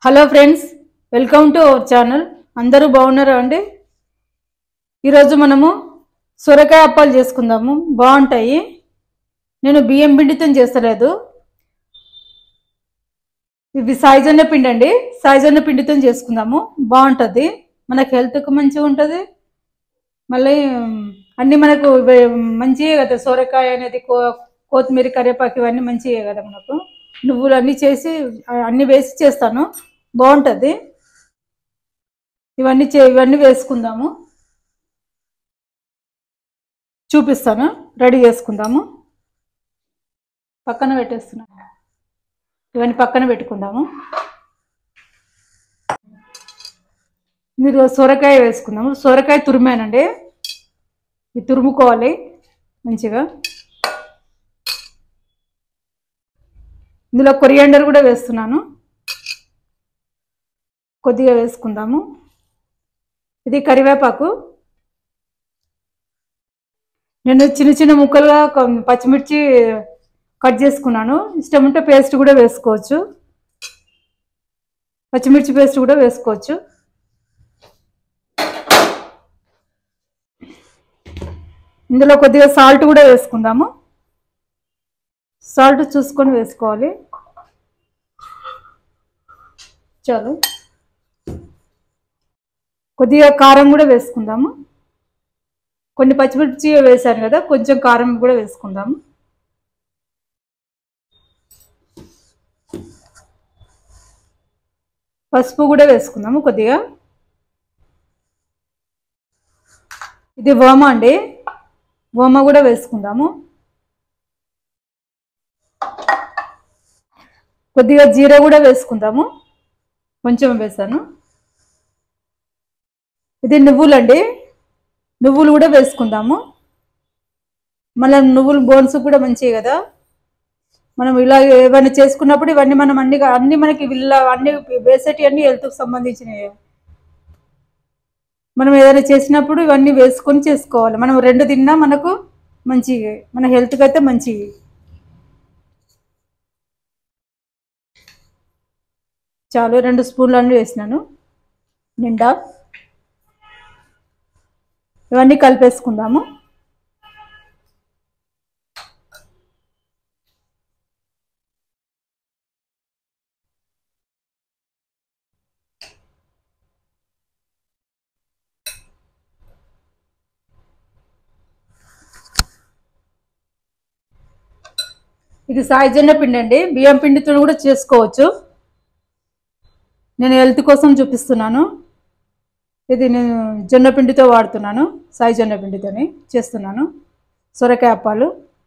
hello friends welcome to our channel అందరూ బాగున్నారా అండి ఈరోజు మనము సొరకాయ అప్పాలు చేసుకుందాము బాగుంటాయి నేను బియ్యం పిండితో చేస్తలేదు ఇవి సాయిజొన్న పిండి అండి సాయిజొన్న పిండితో చేసుకుందాము బాగుంటుంది మనకు హెల్త్కి మంచిగా ఉంటుంది మళ్ళీ ఉమ్, అన్నీ మనకు ఇవి మంచివే కదా సొరకాయ అనేది కో కొత్తిమీర కరివేపాకు ఇవన్నీ మంచివే కదా మనకు నువ్వులు అన్నీ చేసి ఆ, అన్నీ వేసి చేస్తాను బాగుంటుంది ఇవన్నీ చే ఇవన్నీ వేసుకుందాము చూపిస్తాను రెడీ చేసుకుందాము పక్కన పెట్టేస్తున్నాను ఇవన్నీ పక్కన పెట్టుకుందాము మీరు సొరకాయ వేసుకుందాము సొరకాయ తురిమానండి ఇది తురుముకోవాలి మంచిగా ఇందులో కొరియాండర్ కూడా వేస్తున్నాను కొద్దిగా వేసుకుందాము ఇది కరివేపాకు నేను చిన్న చిన్న ముక్కలుగా కొ- పచ్చిమిర్చి కట్ చేసుకున్నాను ఇష్టం ఉంటే పేస్ట్ కూడా వేసుకోవచ్చు పచ్చిమిర్చి పేస్ట్ కూడా వేసుకోవచ్చు ఇందులో కొద్దిగా సాల్ట్ కూడా వేసుకుందాము సాల్ట్ చూసుకొని వేసుకోవాలి చాలు కొద్దిగా కారం కూడా వేసుకుందాము కొన్ని పచ్చిమిర్చి వేసాను కదా కొంచెం కారం కూడా వేసుకుందాము పసుపు కూడా వేసుకుందాము కొద్దిగా ఇది ఓమ అండి ఓమ కూడా వేసుకుందాము కొద్దిగా జీరా కూడా వేసుకుందాము కొంచెం వేసాను ఇది నువ్వులండి నువ్వులు కూడా వేసుకుందాము మళ్ళీ నువ్వులు బోన్స్ కూడా మంచివి కదా మనం ఇలా ఏమైనా చేసుకున్నప్పుడు ఇవన్నీ మనం అన్ని అన్ని మనకి ఇలా అన్ని వేసేటి అన్ని హెల్త్కి సంబంధించినవి మనం ఏదైనా చేసినప్పుడు ఇవన్నీ వేసుకొని చేసుకోవాలి మనం రెండు తిన్నా మనకు మంచి మన హెల్త్కి అయితే మంచివి చాలు రెండు స్పూన్లు అన్నీ వేసినాను నిండా ఇవన్నీ కలిపేసుకుందాము ఇది సాయిజొన్న పిండి అండి బియ్యం పిండితో కూడా చేసుకోవచ్చు నేను హెల్త్ కోసం చూపిస్తున్నాను ఇది నేను జొన్న పిండితో వాడుతున్నాను సాయి జొన్న పిండితోని చేస్తున్నాను సొరకాయ అప్పాలు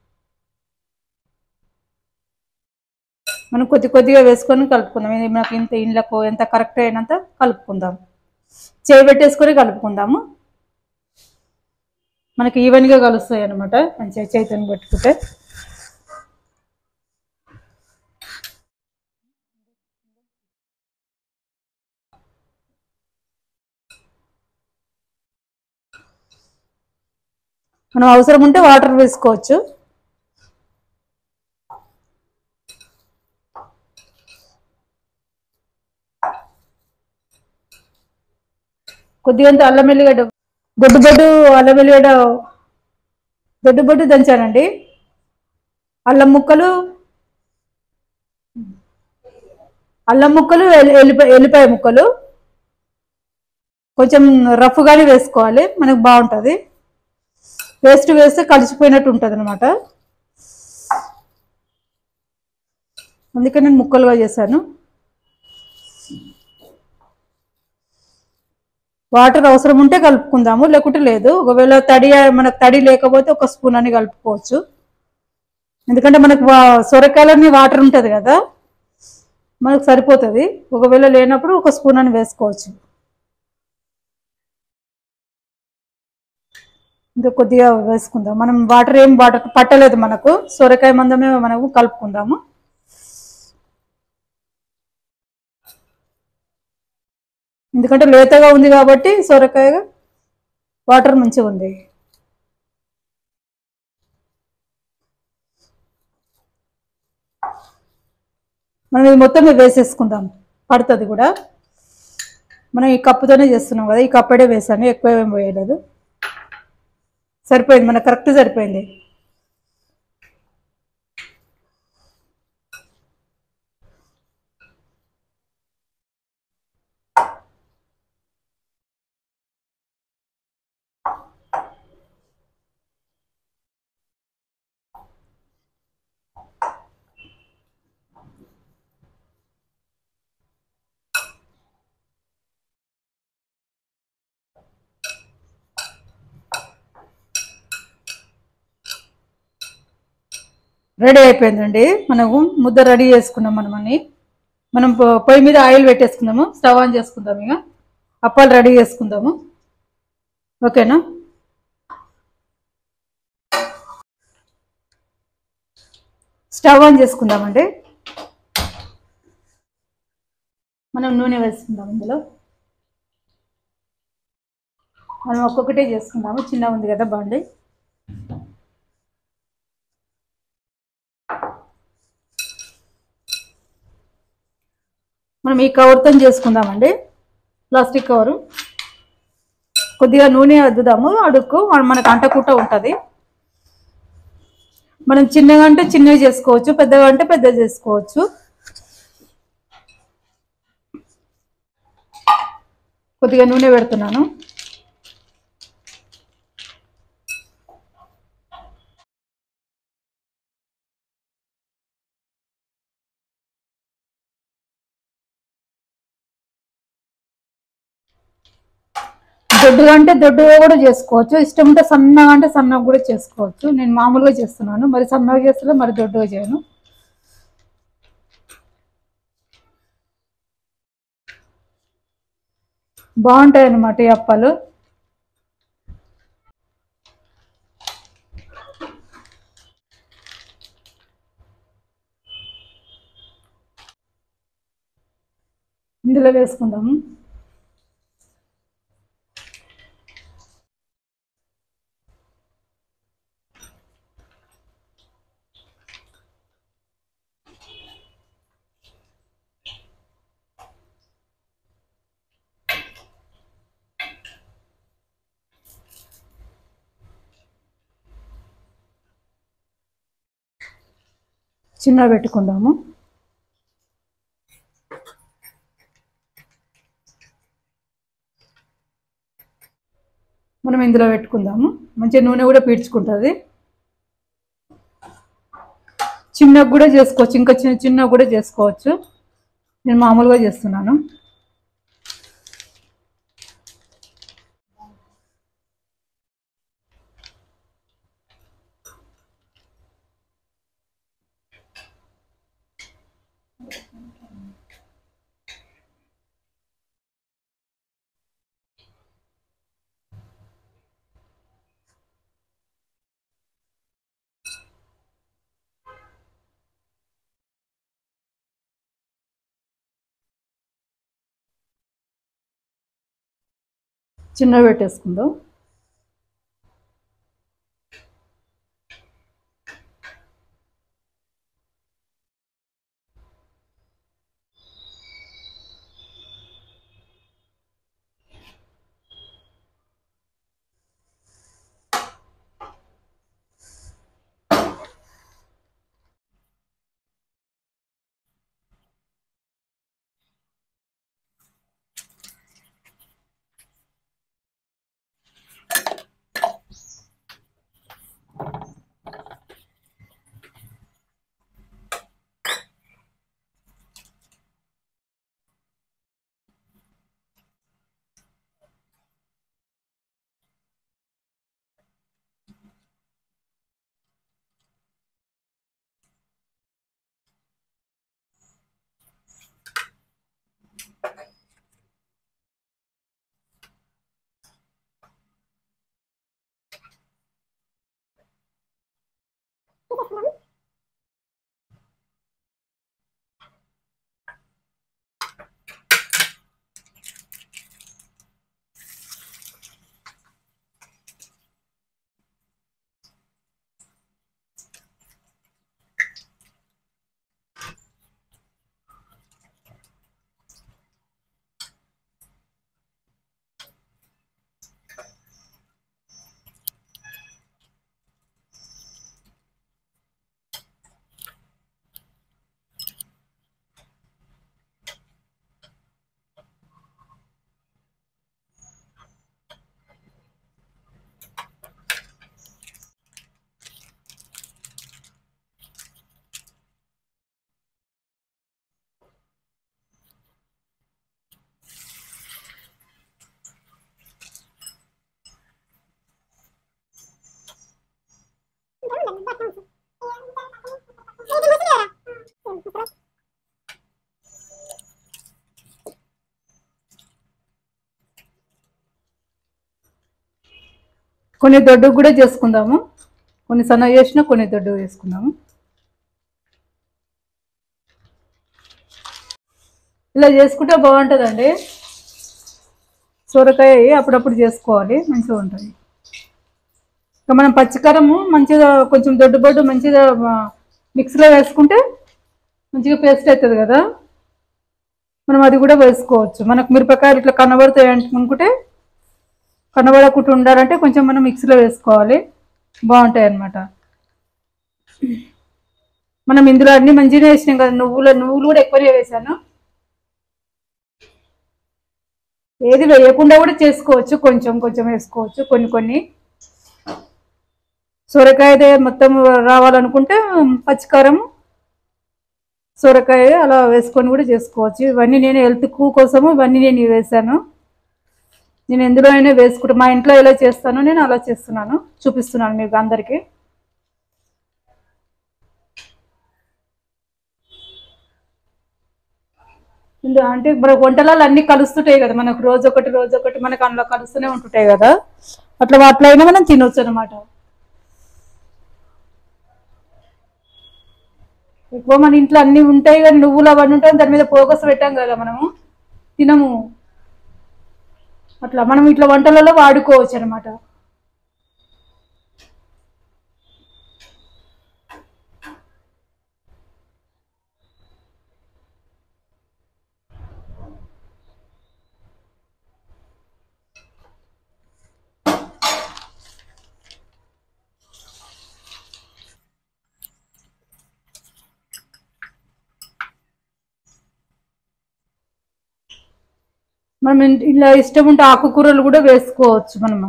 మనం కొద్ది కొద్దిగా వేసుకొని కలుపుకుందాం ఇది మనకి ఇంత ఇండ్లకు ఎంత కరెక్ట్ అయినంత కలుపుకుందాం చేయి పెట్టేసుకొని కలుపుకుందాము మనకి ఈవెన్గా కలుస్తాయి అనమాట మంచిగా చేతిని పెట్టుకుంటే మనం అవసరం ఉంటే వాటర్ వేసుకోవచ్చు కొద్దిగంత అల్లం వెల్లిగడ్డ దొడ్డు బొడ్డు అల్లం వెల్లిగడ్డ దొడ్డు బొడ్డు దంచానండి అల్లం ముక్కలు అల్లం ముక్కలు ఎల్లి- ఎల్లిపాయ ఎల్లిపాయ ముక్కలు కొంచెం రఫ్గానే వేసుకోవాలి మనకు బాగుంటుంది పేస్ట్ వేస్తే కలిసిపోయినట్టు ఉంటుంది అనమాట అందుకే నేను ముక్కలుగా చేశాను వాటర్ అవసరం ఉంటే కలుపుకుందాము లేకుంటే లేదు ఒకవేళ తడి మనకు తడి లేకపోతే ఒక స్పూన్ అని కలుపుకోవచ్చు ఎందుకంటే మనకు వా- సొరకాయలన్నీ వాటర్ ఉంటుంది కదా మనకు సరిపోతుంది ఒకవేళ లేనప్పుడు ఒక స్పూన్ అని వేసుకోవచ్చు ఇంకా కొద్దిగా వేసుకుందాం మనం వాటర్ ఏం వాటర్ పట్టలేదు మనకు సొరకాయ మందమే మనము కలుపుకుందాము ఎందుకంటే లేతగా ఉంది కాబట్టి సొరకాయ వాటర్ మంచిగా ఉంది మనం ఇది మొత్తం వేసేసుకుందాం పడుతుంది కూడా మనం ఈ కప్పుతోనే చేస్తున్నాం కదా ఈ కప్పడే వేసాను ఎక్కువ ఏం పోయలేదు సరిపోయింది మనకు కరెక్ట్ సరిపోయింది రెడీ అయిపోయిందండి మనము ముద్ద రెడీ చేసుకున్నాం మనం అన్ని మనం పొ- పొయ్యి మీద ఆయిల్ పెట్టేసుకుందాము స్టవ్ ఆన్ చేసుకుందాం ఇక అప్పాలు రెడీ చేసుకుందాము ఓకేనా స్టవ్ ఆన్ చేసుకుందామండి మనం నూనె వేసుకుందాం ఇందులో మనం ఒక్కొక్కటే చేసుకుందాము చిన్న ఉంది కదా బండి మనం ఈ కవర్తో చేసుకుందామండి ప్లాస్టిక్ కవరు కొద్దిగా నూనె అద్దుదాము అడుక్కు మనకు అంటకుట్ట ఉంటుంది మనం చిన్నగా అంటే చిన్నగా చేసుకోవచ్చు పెద్దగా అంటే పెద్ద చేసుకోవచ్చు కొద్దిగా నూనె పెడుతున్నాను దొడ్డుగా అంటే దొడ్డుగా కూడా చేసుకోవచ్చు ఇష్టం ఉంటే సన్నగా అంటే సన్నగా కూడా చేసుకోవచ్చు నేను మామూలుగా చేస్తున్నాను మరి సన్నగా చేస్తున్నా మరి దొడ్డుగా చేయను బాగుంటాయి అన్నమాట ఈ అప్పాలు ఇందులో వేసుకుందాము చిన్న పెట్టుకుందాము మనం ఇందులో పెట్టుకుందాము మంచిగా నూనె కూడా పీడ్చుకుంటుంది చిన్నగా కూడా చేసుకోవచ్చు ఇంకా చిన్న చిన్నగా కూడా చేసుకోవచ్చు నేను మామూలుగా చేస్తున్నాను చిన్న పెట్టేసుకుందాం కొన్ని దొడ్డు కూడా చేసుకుందాము కొన్ని సన్న చేసిన కొన్ని దొడ్డు వేసుకుందాము ఇలా చేసుకుంటే బాగుంటుందండి సొరకాయ అప్పుడప్పుడు చేసుకోవాలి మంచిగా ఉంటుంది ఇంకా మనం పచ్చికారము మంచిగా కొంచెం దొడ్డు బొడ్డు మంచిగా మిక్సీలో వేసుకుంటే మంచిగా పేస్ట్ అవుతుంది కదా మనం అది కూడా వేసుకోవచ్చు మనకు మిరపకాయలు ఇట్లా కనబడతాయి అనుకుంటే కనబడకుండా ఉండాలంటే కొంచెం మనం మిక్సీలో వేసుకోవాలి బాగుంటాయి అన్నమాట మనం ఇందులో అన్ని మంచిగా వేసినాం కదా నువ్వులు నువ్వులు కూడా ఎక్కువనే వేసాను ఏది వేయకుండా కూడా చేసుకోవచ్చు కొంచెం కొంచెం వేసుకోవచ్చు కొన్ని కొన్ని సొరకాయ మొత్తం రావాలనుకుంటే పచ్చికారం సొరకాయ అలా వేసుకొని కూడా చేసుకోవచ్చు ఇవన్నీ నేను హెల్త్ కోసము ఇవన్నీ నేను వేసాను నేను ఎందులో అయినా వేసుకుంటా మా ఇంట్లో ఎలా చేస్తానో నేను అలా చేస్తున్నాను చూపిస్తున్నాను మీకు అందరికీ ఇందు- అంటే మన వంటలలో అన్ని కలుస్తుంటాయి కదా మనకు రోజు ఒకటి రోజు ఒకటి మనకు అందులో కలుస్తూనే ఉంటుంటాయి కదా అట్లా వాటిలో అయినా మనం తినొచ్చు అనమాట ఎక్కువ మన ఇంట్లో అన్ని ఉంటాయి కానీ నువ్వులు అవన్నీ ఉంటాయి దాని మీద ఫోకస్ పెట్టాం కదా మనము తినము అట్లా మనం ఇట్లా వంటలలో వాడుకోవచ్చు అనమాట మనం ఇన్- ఇలా ఇష్టం ఉంటే ఆకుకూరలు కూడా వేసుకోవచ్చు మనము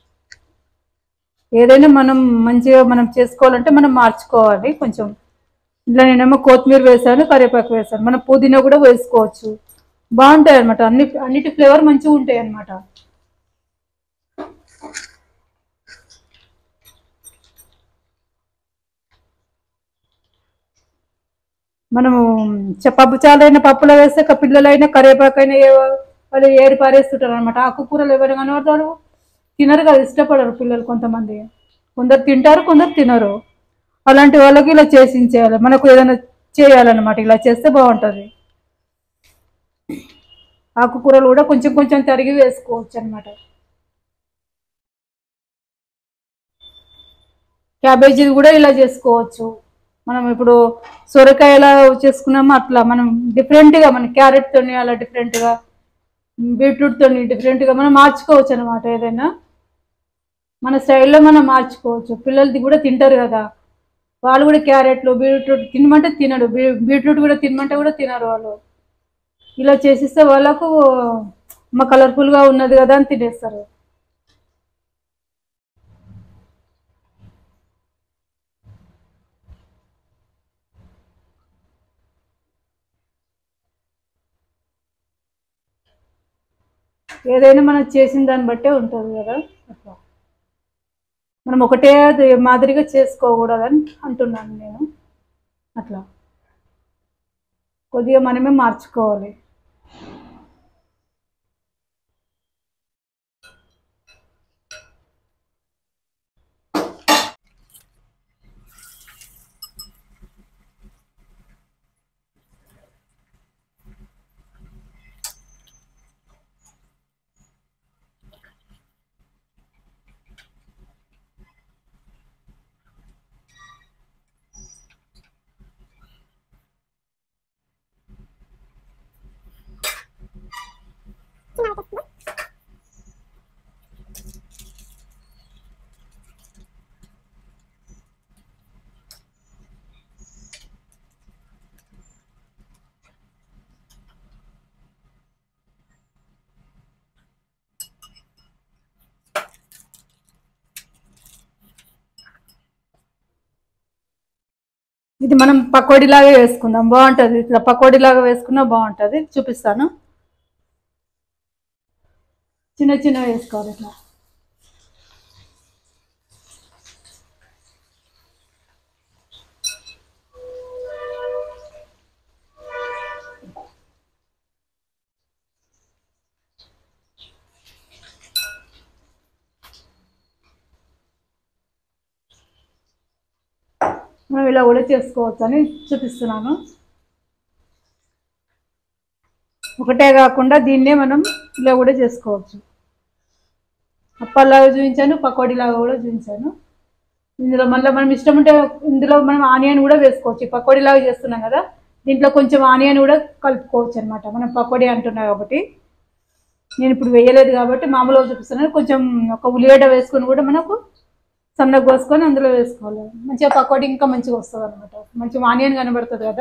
ఏదైనా మనం మంచిగా మనం చేసుకోవాలంటే మనం మార్చుకోవాలి కొంచెం ఇలా నేనేమో కొత్తిమీర వేసాను కరివేపాకు వేసాను మనం పుదీనా కూడా వేసుకోవచ్చు బాగుంటాయి అనమాట అన్ని అన్నిటి ఫ్లేవర్ మంచిగా ఉంటాయి అనమాట మనము చ- పప్పు చాలైన పప్పులో వేస్తే క- పిల్లలైనా కరివేపాకైనా ఏ వాళ్ళు ఏరి పారేస్తుంటారు అనమాట ఆకుకూరలు ఎవరు కనబడతారు తినరు కదా ఇష్టపడరు పిల్లలు కొంతమంది కొందరు తింటారు కొందరు తినరు అలాంటి వాళ్ళకి ఇలా చేసించేయాలి మనకు ఏదైనా చేయాలన్నమాట ఇలా చేస్తే బాగుంటుంది ఆకుకూరలు కూడా కొంచెం కొంచెం తరిగి వేసుకోవచ్చు అనమాట క్యాబేజీ కూడా ఇలా చేసుకోవచ్చు మనం ఇప్పుడు సొరకాయ ఎలా చేసుకున్నామో అట్లా మనం డిఫరెంట్గా మన క్యారెట్ తోని అలా డిఫరెంట్గా బీట్రూట్ తోని డిఫరెంట్గా మనం మార్చుకోవచ్చు అనమాట ఏదైనా మన స్టైల్లో మనం మార్చుకోవచ్చు పిల్లలది కూడా తింటారు కదా వాళ్ళు కూడా క్యారెట్లు బీట్రూట్ తినమంటే తినడు బీ- బీట్రూట్ కూడా తినమంటే కూడా తినరు వాళ్ళు ఇలా చేసిస్తే వాళ్ళకు మా కలర్ఫుల్గా ఉన్నది కదా అని తినేస్తారు ఏదైనా మనం చేసిన దాన్ని బట్టే ఉంటుంది కదా అట్లా మనం ఒకటే అది మాదిరిగా చేసుకోకూడదని అంటున్నాను నేను అట్లా కొద్దిగా మనమే మార్చుకోవాలి ఇది మనం పకోడీలాగా వేసుకుందాం బాగుంటుంది ఇట్లా పకోడీలాగా వేసుకున్నా బాగుంటుంది చూపిస్తాను చిన్న చిన్న వేసుకోవాలి ఇట్లా మనం ఇలా కూడా చేసుకోవచ్చు అని చూపిస్తున్నాను ఒకటే కాకుండా దీన్నే మనం ఇలా కూడా చేసుకోవచ్చు అప్పల్లాగా చూపించాను పకోడీలాగా కూడా చూపించాను ఇందులో మళ్ళీ మనం ఇష్టం ఉంటే ఇందులో మనం ఆనియన్ కూడా వేసుకోవచ్చు ఈ పకోడీలాగా చేస్తున్నాం కదా దీంట్లో కొంచెం ఆనియన్ కూడా కలుపుకోవచ్చు అనమాట మనం పకోడీ అంటున్నాం కాబట్టి నేను ఇప్పుడు వేయలేదు కాబట్టి మామూలుగా చూపిస్తున్నాను కొంచెం ఒక ఉల్లిగడ్డ వేసుకొని కూడా మనకు సన్నగా కోసుకొని అందులో వేసుకోవాలి మంచిగా పకోడీ ఇంకా మంచిగా వస్తుంది అనమాట మంచిగా ఆనియన్ కనబడుతుంది కదా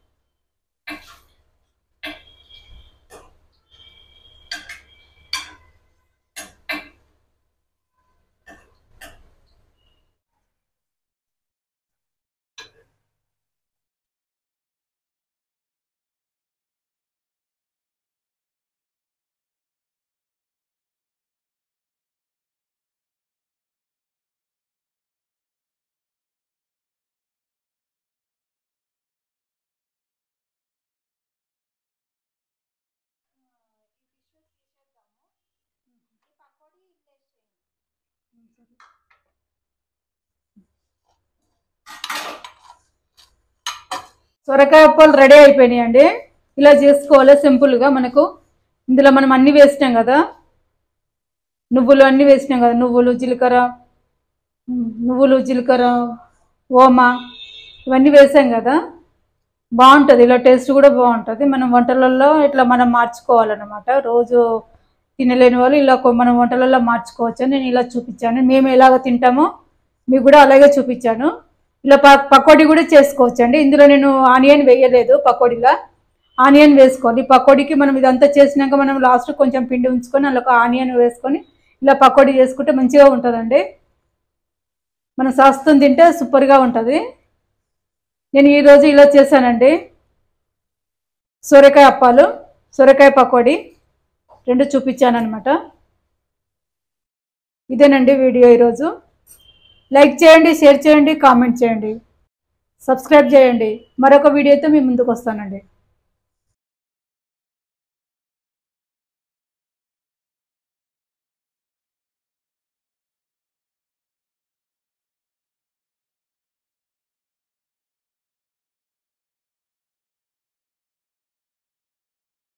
సొరకాయ అప్పాలు రెడీ అయిపోయినాయండి ఇలా చేసుకోవాలి సింపుల్గా మనకు ఇందులో మనం అన్ని వేసినాం కదా నువ్వులు అన్ని వేసినాం కదా నువ్వులు జీలకర్ర ఉమ్, నువ్వులు జీలకర్ర ఓమ ఇవన్నీ వేసాం కదా బాగుంటుంది ఇలా టేస్ట్ కూడా బాగుంటుంది మనం వంటలలో ఇట్లా మనం మార్చుకోవాలన్నమాట రోజు తినలేని వాళ్ళు ఇలా కొ- మనం వంటలలో మార్చుకోవచ్చు అని నేను ఇలా చూపించాను మేము ఎలాగ తింటామో మీకు కూడా అలాగే చూపించాను ఇలా ప పకోడీ కూడా చేసుకోవచ్చు అండి ఇందులో నేను ఆనియన్ వేయలేదు పకోడీలా ఆనియన్ వేసుకోవాలి ఈ పకోడీకి మనం ఇదంతా చేసినాక మనం లాస్ట్ కొంచెం పిండి ఉంచుకొని అందులో ఒక ఆనియన్ వేసుకొని ఇలా పకోడీ చేసుకుంటే మంచిగా ఉంటుందండి మనం సాస్తో తింటే సూపర్గా ఉంటుంది నేను ఈరోజు ఇలా చేశానండి సొరకాయ అప్పాలు సొరకాయ పకోడీ రెండు చూపించాను అనమాట ఇదేనండి వీడియో ఈరోజు లైక్ చేయండి షేర్ చేయండి కామెంట్ చేయండి సబ్స్క్రైబ్ చేయండి మరొక వీడియోతో మీ ముందుకు వస్తానండి